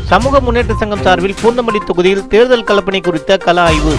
சமூக முன்னேற்ற சங்கம் சார்பில் பூந்தமல்லி தொகுதியில் தேர்தல் கலப்பணி குறித்த கள ஆய்வு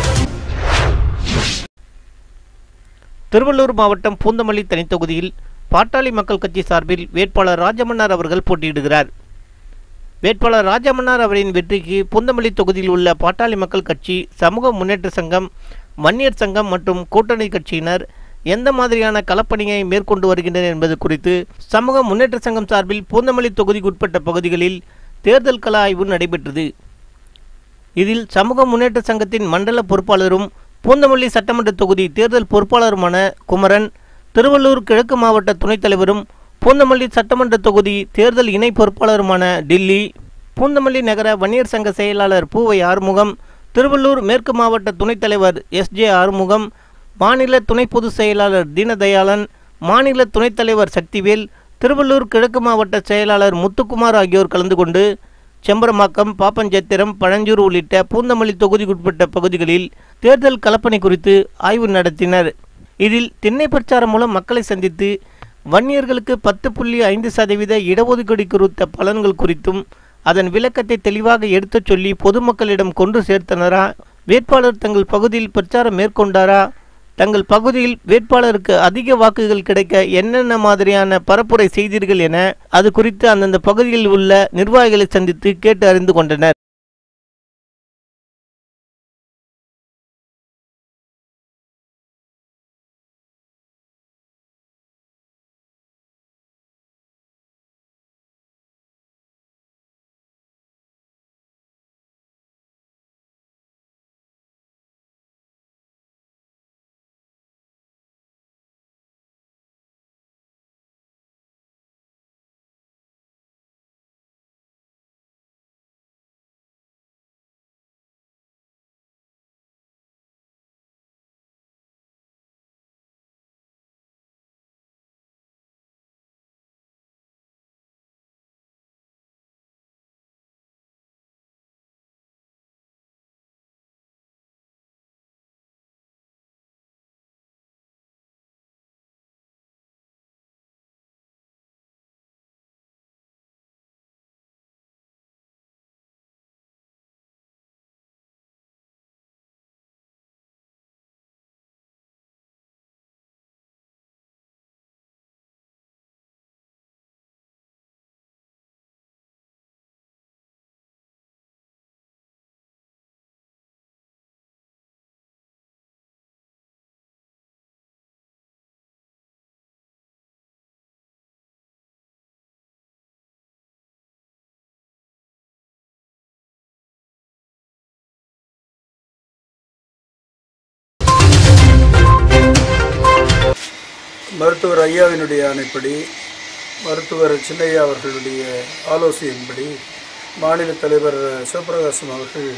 திருவள்ளூர் மாவட்டம் பூந்தமல்லி தனித்தொகுதியில் பாட்டாளி மக்கள் கட்சி சார்பில் வேட்பாளர் ராஜமன்னார் அவர்கள் போட்டியிடுகிறார் வேட்பாளர் ராஜமன்னார் அவரின் வெற்றிக்கு பூந்தமல்லி தொகுதியில் உள்ள பாட்டாளி மக்கள் கட்சி சமூக முன்னேற்ற சங்கம் மன்னியர் சங்கம் மற்றும் கூட்டணி கட்சியினர் எந்த மாதிரியான களப்பணியை மேற்கொண்டு வருகின்றனர் என்பது குறித்து சமூக முன்னேற்ற சங்கம் சார்பில் பூந்தமல்லி தொகுதிக்குட்பட்ட பகுதிகளில் தேர்தல் கள ஆய்வு நடைபெற்றது இதில் சமூக முன்னேற்ற சங்கத்தின் மண்டல பொறுப்பாளரும் பூந்தமல்லி சட்டமன்ற தொகுதி தேர்தல் பொறுப்பாளருமான குமரன் திருவள்ளூர் கிழக்கு மாவட்ட துணைத் தலைவரும் பூந்தமல்லி சட்டமன்ற தொகுதி தேர்தல் இணை பொறுப்பாளருமான டில்லி பூந்தமல்லி நகர வன்னியர் சங்க செயலாளர் பூவை ஆறுமுகம் திருவள்ளூர் மேற்கு மாவட்ட துணைத் தலைவர் எஸ் ஜே ஆறுமுகம் மாநில துணை பொதுச் செயலாளர் தீனதயாளன் மாநில துணைத் தலைவர் சக்திவேல் திருவள்ளூர் கிழக்கு மாவட்ட செயலாளர் முத்துக்குமார் ஆகியோர் கலந்து கொண்டு செம்பரமாக்கம் பாப்பஞ்சத்திரம் பழஞ்சூர் உள்ளிட்ட பூந்தமல்லி தொகுதிக்குட்பட்ட பகுதிகளில் தேர்தல் கலப்பணி குறித்து ஆய்வு நடத்தினர் இதில் திண்ணை பிரச்சாரம் மூலம் மக்களை சந்தித்து வன்னியர்களுக்கு பத்து புள்ளி ஐந்து சதவீத இடஒதுக்கீடு குறித்த பலன்கள் குறித்தும் அதன் விளக்கத்தை தெளிவாக எடுத்துச் சொல்லி பொதுமக்களிடம் கொண்டு சேர்த்தனரா வேட்பாளர் தங்கள் பகுதியில் பிரச்சாரம் மேற்கொண்டாரா தங்கள் பகுதியில் வேட்பாளருக்கு அதிக வாக்குகள் கிடைக்க என்னென்ன மாதிரியான பரப்புரை செய்தீர்கள் என அது குறித்து அந்தந்த பகுதியில் உள்ள நிர்வாகிகளை சந்தித்து கேட்டு அறிந்து கொண்டனர் மருத்துவர் ஐயாவினுடைய ஆணைப்படி மருத்துவர் சின்னையா அவர்களுடைய ஆலோசனையின்படி மாநில தலைவர் சிவபிரகாசம் அவர்கள்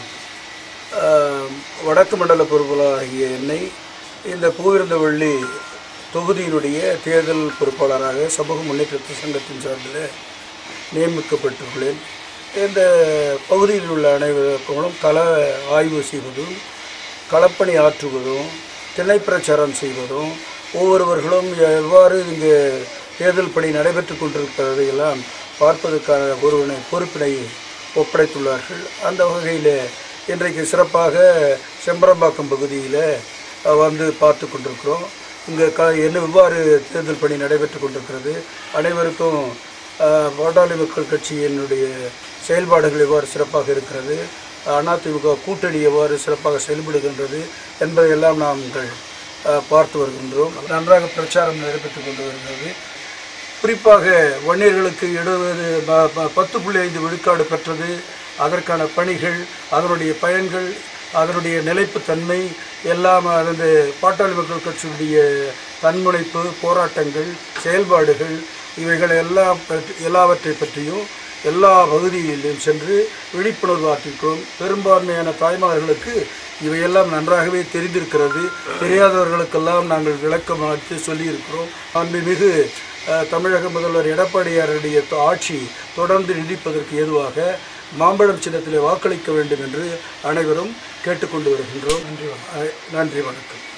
ஆஹ், வடக்கு மண்டல பொறுப்பாளராகிய என்னை இந்த பூவிருந்தவள்ளி தொகுதியினுடைய தேர்தல் பொறுப்பாளராக சமூக முன்னேற்ற சங்கத்தின் சார்பில் நியமிக்கப்பட்டுள்ளேன் இந்த பகுதியில் உள்ள அனைவருக்கும் கள ஆய்வு செய்வதும் களப்பணி ஆற்றுவதும் திணை பிரச்சாரம் செய்வதும் ஒவ்வொருவர்களும் எவ்வாறு இங்கு தேர்தல் பணி நடைபெற்று கொண்டிருப்பதை எல்லாம் பார்ப்பதற்கான ஒருவனை பொறுப்பினை ஒப்படைத்துள்ளார்கள் அந்த வகையில் இன்றைக்கு சிறப்பாக செம்பரம்பாக்கம் பகுதியில் அஹ், வந்து பார்த்து கொண்டிருக்கிறோம் இங்கே க என்ன எவ்வாறு தேர்தல் பணி நடைபெற்று கொண்டிருக்கிறது அனைவருக்கும் அஹ், பாட்டாளி மக்கள் கட்சியினுடைய செயல்பாடுகள் எவ்வாறு சிறப்பாக இருக்கிறது அதிமுக கூட்டணி எவ்வாறு சிறப்பாக செயல்படுகின்றது என்பதையெல்லாம் நாங்கள் அஹ், பார்த்து வருகின்றோம் நன்றாக பிரச்சாரம் நடைபெற்று கொண்டு வருகிறது குறிப்பாக வன்னியர்களுக்கு எழுபது ப- ப- பத்து புள்ளி ஐந்து விழுக்காடு பெற்றது அதற்கான பணிகள் அதனுடைய பயன்கள் அதனுடைய நிலைப்புத்தன்மை எல்லாம் அந்த பாட்டாளி மக்கள் கட்சியுடைய தன்முனைப்பு போராட்டங்கள் செயல்பாடுகள் இவைகள் எல்லாம் பற்றி எல்லாவற்றை பற்றியும் எல்லா பகுதிகளிலும் சென்று விழிப்புணர்வு ஆற்றிருக்கிறோம் பெரும்பான்மையான தாய்மார்களுக்கு இவையெல்லாம் நன்றாகவே தெரிந்திருக்கிறது தெரியாதவர்களுக்கெல்லாம் நாங்கள் விளக்கம் அளித்து சொல்லியிருக்கிறோம் அன்புமிகு அஹ், தமிழக முதல்வர் எடப்பாடியாருடைய தொ- ஆட்சி தொடர்ந்து நீடிப்பதற்கு ஏதுவாக மாம்பழம் சின்னத்திலே வாக்களிக்க வேண்டும் என்று அனைவரும் கேட்டுக்கொண்டு வருகின்றோம் நன்றி வணக்கம் நன்றி வணக்கம்